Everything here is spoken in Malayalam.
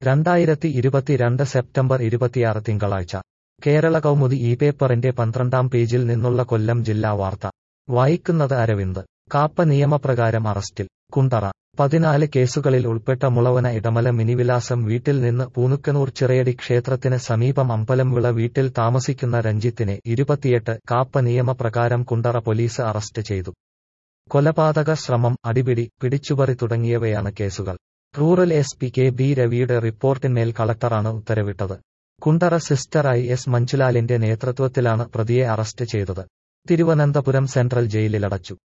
രണ്ടായിരത്തി ഇരുപത്തിരണ്ട് സെപ്റ്റംബർ ഇരുപത്തിയാറ് തിങ്കളാഴ്ച കേരള കൗമുദി ഈ പേപ്പറിന്റെ പന്ത്രണ്ടാം പേജിൽ നിന്നുള്ള കൊല്ലം ജില്ലാ വാർത്ത വായിക്കുന്നത് അരവിന്ദ് കാപ്പ നിയമപ്രകാരം അറസ്റ്റിൽ കുണ്ടറ പതിനാല് കേസുകളിൽ ഉൾപ്പെട്ട മുളവന ഇടമല മിനിവിലാസം വീട്ടിൽ നിന്ന് പൂനുക്കനൂർ ചിറയടി ക്ഷേത്രത്തിന് സമീപം അമ്പലംവിള വീട്ടിൽ താമസിക്കുന്ന രഞ്ജിത്തിനെ ഇരുപത്തിയെട്ട് കാപ്പ നിയമപ്രകാരം കുണ്ടറ പോലീസ് അറസ്റ്റ് ചെയ്തു കൊലപാതക ശ്രമം അടിപിടി പിടിച്ചുപറി തുടങ്ങിയവയാണ് കേസുകൾ rural S P K B രവിയുടെ റിപ്പോർട്ടിന്മേൽ കളക്ടറാണ് ഉത്തരവിട്ടത് കുണ്ടറ സിസ്റ്റർ ഐ എസ് മഞ്ജുലാലിന്റെ നേതൃത്വത്തിലാണ് പ്രതിയെ അറസ്റ്റ് ചെയ്തത് തിരുവനന്തപുരം സെൻട്രൽ ജയിലിലടച്ചു